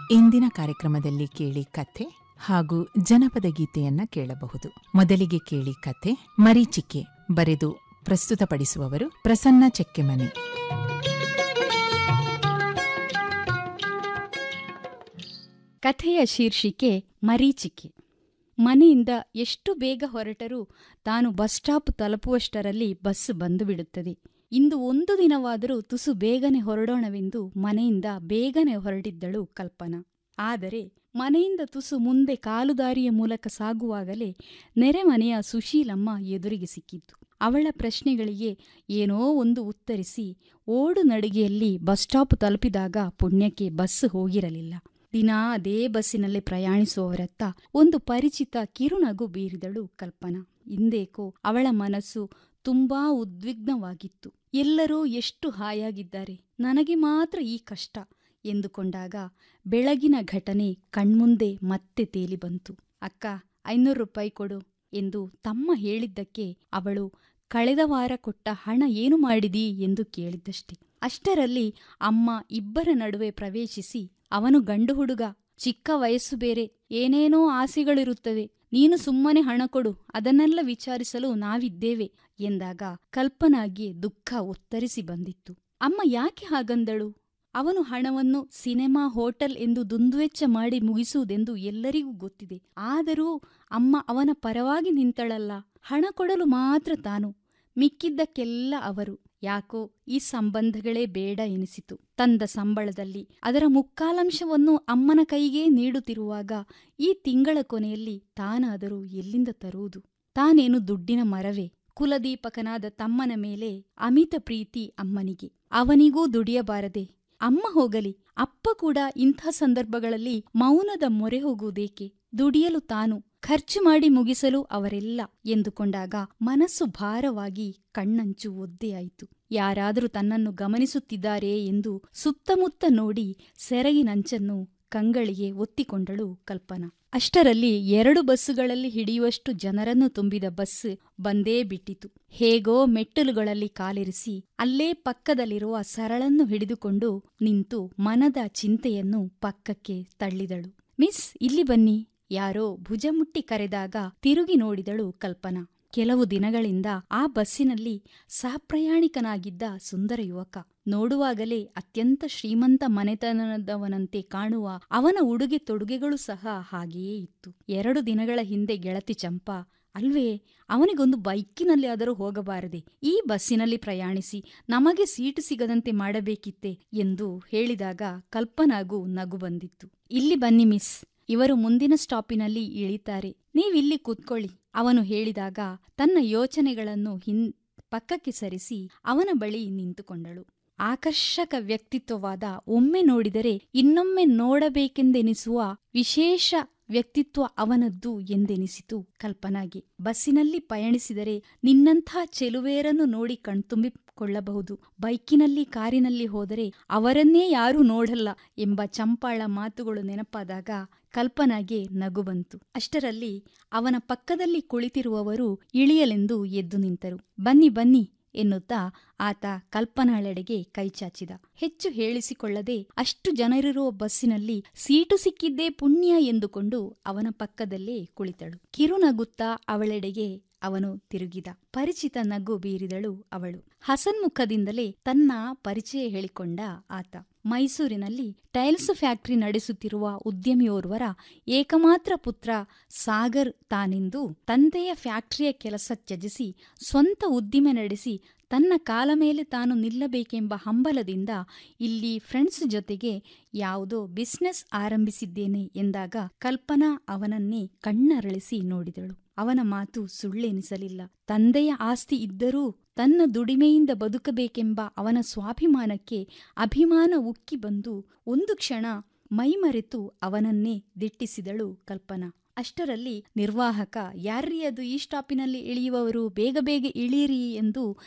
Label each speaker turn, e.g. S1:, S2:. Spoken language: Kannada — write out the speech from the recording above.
S1: ಇಂದಿನ ಕಾರ್ಯಕ್ರಮದಲ್ಲಿ ಕೇಳಿ ಕಥೆ ಹಾಗೂ ಜನಪದ ಗೀತೆಯನ್ನ ಕೇಳಬಹುದು ಮೊದಲಿಗೆ ಕೇಳಿ ಕಥೆ ಮರೀಚಿಕೆ ಬರೆದು ಪ್ರಸ್ತುತಪಡಿಸುವವರು ಪ್ರಸನ್ನ ಚೆಕ್ಕೆಮನೆ
S2: ಕಥೆಯ ಶೀರ್ಷಿಕೆ ಮರೀಚಿಕೆ ಮನೆಯಿಂದ ಎಷ್ಟು ಬೇಗ ಹೊರಟರೂ ತಾನು ಬಸ್ ಸ್ಟಾಪ್ ತಲುಪುವಷ್ಟರಲ್ಲಿ ಬಸ್ ಬಂದು ಬಿಡುತ್ತದೆ ಇಂದು ಒಂದು ದಿನವಾದರೂ ತುಸು ಬೇಗನೆ ಹೊರಡೋಣವೆಂದು ಮನೆಯಿಂದ ಬೇಗನೆ ಹೊರಟಿದ್ದಳು ಕಲ್ಪನಾ ಆದರೆ ಮನೆಯಿಂದ ತುಸು ಮುಂದೆ ಕಾಲುದಾರಿಯ ಮೂಲಕ ಸಾಗುವಾಗಲೇ ನೆರೆಮನೆಯ ಸುಶೀಲಮ್ಮ ಎದುರಿಗೆ ಸಿಕ್ಕಿದ್ದು ಅವಳ ಪ್ರಶ್ನೆಗಳಿಗೆ ಏನೋ ಒಂದು ಉತ್ತರಿಸಿ ಓಡು ನಡಿಗೆಯಲ್ಲಿ ಬಸ್ ಸ್ಟಾಪ್ ತಲುಪಿದಾಗ ಪುಣ್ಯಕ್ಕೆ ಬಸ್ ಹೋಗಿರಲಿಲ್ಲ ದಿನಾ ಅದೇ ಬಸ್ಸಿನಲ್ಲಿ ಪ್ರಯಾಣಿಸುವವರತ್ತ ಒಂದು ಪರಿಚಿತ ಕಿರುನಗು ಬೀರಿದಳು ಕಲ್ಪನಾ ಇಂದೇಕೋ ಅವಳ ಮನಸ್ಸು ತುಂಬಾ ಉದ್ವಿಗ್ನವಾಗಿತ್ತು ಎಲ್ಲರೂ ಎಷ್ಟು ಹಾಯಾಗಿದ್ದಾರೆ ನನಗೆ ಮಾತ್ರ ಈ ಕಷ್ಟ ಎಂದುಕೊಂಡಾಗ ಬೆಳಗಿನ ಘಟನೆ ಕಣ್ಮುಂದೆ ಮತ್ತೆ ತೇಲಿ ಬಂತು ಅಕ್ಕ ಐನೂರು ರೂಪಾಯಿ ಕೊಡು ಎಂದು ತಮ್ಮ ಹೇಳಿದ್ದಕ್ಕೆ ಅವಳು ಕಳೆದ ವಾರ ಕೊಟ್ಟ ಹಣ ಏನು ಮಾಡಿದಿ ಎಂದು ಕೇಳಿದ್ದಷ್ಟೆ ಅಷ್ಟರಲ್ಲಿ ಅಮ್ಮ ಇಬ್ಬರ ನಡುವೆ ಪ್ರವೇಶಿಸಿ ಅವನು ಗಂಡು ಹುಡುಗ ಚಿಕ್ಕ ವಯಸ್ಸು ಬೇರೆ ಏನೇನೋ ಆಸೆಗಳಿರುತ್ತವೆ ನೀನು ಸುಮ್ಮನೆ ಹಣ ಕೊಡು ಅದನ್ನೆಲ್ಲ ವಿಚಾರಿಸಲು ನಾವಿದ್ದೇವೆ ಎಂದಾಗ ಕಲ್ಪನಾಗಿ ದುಃಖ ಒತ್ತರಿಸಿ ಬಂದಿತ್ತು ಅಮ್ಮ ಯಾಕೆ ಹಾಗಂದಳು ಅವನು ಹಣವನ್ನು ಸಿನೆಮಾ ಹೋಟೆಲ್ ಎಂದು ದುಂದುವೆಚ್ಚ ಮಾಡಿ ಮುಗಿಸುವುದೆಂದು ಎಲ್ಲರಿಗೂ ಗೊತ್ತಿದೆ ಆದರೂ ಅಮ್ಮ ಅವನ ಪರವಾಗಿ ನಿಂತಳಲ್ಲ ಹಣ ಕೊಡಲು ಮಾತ್ರ ತಾನು ಮಿಕ್ಕಿದ್ದಕ್ಕೆಲ್ಲ ಅವರು ಯಾಕೋ ಈ ಸಂಬಂಧಗಳೇ ಬೇಡ ಎನಿಸಿತು ತಂದ ಸಂಬಳದಲ್ಲಿ ಅದರ ಮುಕ್ಕಾಲಂಶವನ್ನು ಅಮ್ಮನ ಕೈಗೇ ನೀಡುತ್ತಿರುವಾಗ ಈ ತಿಂಗಳ ಕೊನೆಯಲ್ಲಿ ತಾನಾದರೂ ಎಲ್ಲಿಂದ ತರುವುದು ತಾನೇನು ದುಡ್ಡಿನ ಮರವೇ ಕುಲದೀಪಕನಾದ ತಮ್ಮನ ಮೇಲೆ ಅಮಿತ ಪ್ರೀತಿ ಅಮ್ಮನಿಗೆ ಅವನಿಗೂ ದುಡಿಯಬಾರದೆ ಅಮ್ಮ ಹೋಗಲಿ ಅಪ್ಪ ಕೂಡ ಇಂಥ ಸಂದರ್ಭಗಳಲ್ಲಿ ಮೌನದ ಮೊರೆ ಹೋಗುವುದೇಕೆ ದುಡಿಯಲು ತಾನು ಖರ್ಚು ಮಾಡಿ ಮುಗಿಸಲು ಅವರೆಲ್ಲ ಎಂದುಕೊಂಡಾಗ ಮನಸ್ಸು ಭಾರವಾಗಿ ಕಣ್ಣಂಚು ಒದ್ದೆಯಾಯಿತು ಯಾರಾದರೂ ತನ್ನನ್ನು ಗಮನಿಸುತ್ತಿದ್ದಾರೆ ಎಂದು ಸುತ್ತಮುತ್ತ ನೋಡಿ ಸೆರಗಿನಂಚನ್ನು ಕಂಗಳಿಗೆ ಒತ್ತಿಕೊಂಡಳು ಕಲ್ಪನಾ ಅಷ್ಟರಲ್ಲಿ ಎರಡು ಬಸ್ಸುಗಳಲ್ಲಿ ಹಿಡಿಯುವಷ್ಟು ಜನರನ್ನು ತುಂಬಿದ ಬಸ್ ಬಂದೇ ಬಿಟ್ಟಿತು ಹೇಗೋ ಮೆಟ್ಟಲುಗಳಲ್ಲಿ ಕಾಲಿರಿಸಿ ಅಲ್ಲೇ ಪಕ್ಕದಲ್ಲಿರುವ ಸರಳನ್ನು ಹಿಡಿದುಕೊಂಡು ನಿಂತು ಮನದ ಚಿಂತೆಯನ್ನು ಪಕ್ಕಕ್ಕೆ ತಳ್ಳಿದಳು ಮಿಸ್ ಇಲ್ಲಿ ಬನ್ನಿ ಯಾರೋ ಭುಜಮುಟ್ಟಿ ಕರೆದಾಗ ತಿರುಗಿ ನೋಡಿದಳು ಕಲ್ಪನಾ ಕೆಲವು ದಿನಗಳಿಂದ ಆ ಬಸ್ಸಿನಲ್ಲಿ ಸಹಪ್ರಯಾಣಿಕನಾಗಿದ್ದ ಸುಂದರ ಯುವಕ ನೋಡುವಾಗಲೇ ಅತ್ಯಂತ ಶ್ರೀಮಂತ ಮನೆತನದವನಂತೆ ಕಾಣುವ ಅವನ ಉಡುಗೆ ತೊಡುಗೆಗಳು ಸಹ ಹಾಗೆಯೇ ಇತ್ತು ಎರಡು ದಿನಗಳ ಹಿಂದೆ ಗೆಳತಿ ಚಂಪಾ ಅಲ್ವೇ ಅವನಿಗೊಂದು ಬೈಕಿನಲ್ಲಿ ಆದರೂ ಹೋಗಬಾರದೆ ಈ ಬಸ್ಸಿನಲ್ಲಿ ಪ್ರಯಾಣಿಸಿ ನಮಗೆ ಸೀಟು ಸಿಗದಂತೆ ಮಾಡಬೇಕಿತ್ತೆ ಎಂದು ಹೇಳಿದಾಗ ಕಲ್ಪನಾಗೂ ನಗು ಬಂದಿತ್ತು ಇಲ್ಲಿ ಬನ್ನಿ ಮಿಸ್ ಇವರು ಮುಂದಿನ ಸ್ಟಾಪಿನಲ್ಲಿ ಇಳಿತಾರೆ ನೀವಿಲ್ಲಿ ಕೂತ್ಕೊಳ್ಳಿ ಅವನು ಹೇಳಿದಾಗ ತನ್ನ ಯೋಚನೆಗಳನ್ನು ಹಿನ್ ಪಕ್ಕಕ್ಕೆ ಸರಿಸಿ ಅವನ ಬಳಿ ನಿಂತುಕೊಂಡಳು ಆಕರ್ಷಕ ವ್ಯಕ್ತಿತ್ವವಾದ ಒಮ್ಮೆ ನೋಡಿದರೆ ಇನ್ನೊಮ್ಮೆ ನೋಡಬೇಕೆಂದೆನಿಸುವ ವಿಶೇಷ ವ್ಯಕ್ತಿತ್ವ ಅವನದ್ದು ಎಂದೆನಿಸಿತು ಕಲ್ಪನಾಗೆ ಬಸ್ಸಿನಲ್ಲಿ ಪಯಣಿಸಿದರೆ ನಿನ್ನಂಥ ಚೆಲುವೇರನ್ನು ನೋಡಿ ಕಣ್ತುಂಬಿಕೊಳ್ಳಬಹುದು ಬೈಕಿನಲ್ಲಿ ಕಾರಿನಲ್ಲಿ ಹೋದರೆ ಅವರನ್ನೇ ಯಾರೂ ನೋಡಲ್ಲ ಎಂಬ ಚಂಪಾಳ ಮಾತುಗಳು ನೆನಪಾದಾಗ ಕಲ್ಪನಾಗೆ ನಗು ಬಂತು ಅಷ್ಟರಲ್ಲಿ ಅವನ ಪಕ್ಕದಲ್ಲಿ ಕುಳಿತಿರುವವರು ಇಳಿಯಲೆಂದು ಎದ್ದು ನಿಂತರು ಬನ್ನಿ ಬನ್ನಿ ಎನ್ನುತ್ತಾ ಆತ ಕಲ್ಪನಾಳೆಡೆಗೆ ಕೈಚಾಚಿದ ಹೆಚ್ಚು ಹೇಳಿಸಿಕೊಳ್ಳದೆ ಅಷ್ಟು ಜನರಿರುವ ಬಸ್ಸಿನಲ್ಲಿ ಸೀಟು ಸಿಕ್ಕಿದ್ದೇ ಪುಣ್ಯ ಎಂದುಕೊಂಡು ಅವನ ಪಕ್ಕದಲ್ಲೇ ಕುಳಿತಳು ಕಿರುನಗುತ್ತಾ ಅವಳೆಡೆಗೆ ಅವನು ತಿರುಗಿದ ಪರಿಚಿತ ನಗು ಬೀರಿದಳು ಅವಳು ಹಸನ್ಮುಖದಿಂದಲೇ ತನ್ನ ಪರಿಚಯ ಹೇಳಿಕೊಂಡ ಆತ ಮೈಸೂರಿನಲ್ಲಿ ಟೈಲ್ಸ್ ಫ್ಯಾಕ್ಟರಿ ನಡೆಸುತ್ತಿರುವ ಉದ್ಯಮಿಯೋರ್ವರ ಏಕಮಾತ್ರ ಪುತ್ರ ಸಾಗರ್ ತಾನೆಂದು ತಂದೆಯ ಫ್ಯಾಕ್ಟರಿಯ ಕೆಲಸ ತ್ಯಜಿಸಿ ಸ್ವಂತ ಉದ್ದಿಮೆ ನಡೆಸಿ ತನ್ನ ಕಾಲ ಮೇಲೆ ತಾನು ನಿಲ್ಲಬೇಕೆಂಬ ಹಂಬಲದಿಂದ ಇಲ್ಲಿ ಫ್ರೆಂಡ್ಸ್ ಜೊತೆಗೆ ಯಾವುದೋ ಬಿಸ್ನೆಸ್ ಆರಂಭಿಸಿದ್ದೇನೆ ಎಂದಾಗ ಕಲ್ಪನಾ ಅವನನ್ನೇ ಕಣ್ಣರಳಿಸಿ ನೋಡಿದಳು ಅವನ ಮಾತು ಸುಳ್ಳೆನಿಸಲಿಲ್ಲ ತಂದೆಯ ಆಸ್ತಿ ಇದ್ದರೂ ತನ್ನ ದುಡಿಮೆಯಿಂದ ಬದುಕಬೇಕೆಂಬ ಅವನ ಸ್ವಾಭಿಮಾನಕ್ಕೆ ಅಭಿಮಾನ ಉಕ್ಕಿ ಬಂದು ಒಂದು ಕ್ಷಣ ಮೈಮರೆತು ಅವನನ್ನೇ ದಿಟ್ಟಿಸಿದಳು ಕಲ್ಪನಾ ಅಷ್ಟರಲ್ಲಿ ನಿರ್ವಾಹಕ ಯಾರ್ರೀ ಅದು ಈ ಸ್ಟಾಪಿನಲ್ಲಿ ಇಳಿಯುವವರು ಬೇಗ ಬೇಗ ಇಳೀರಿ ಎಂದು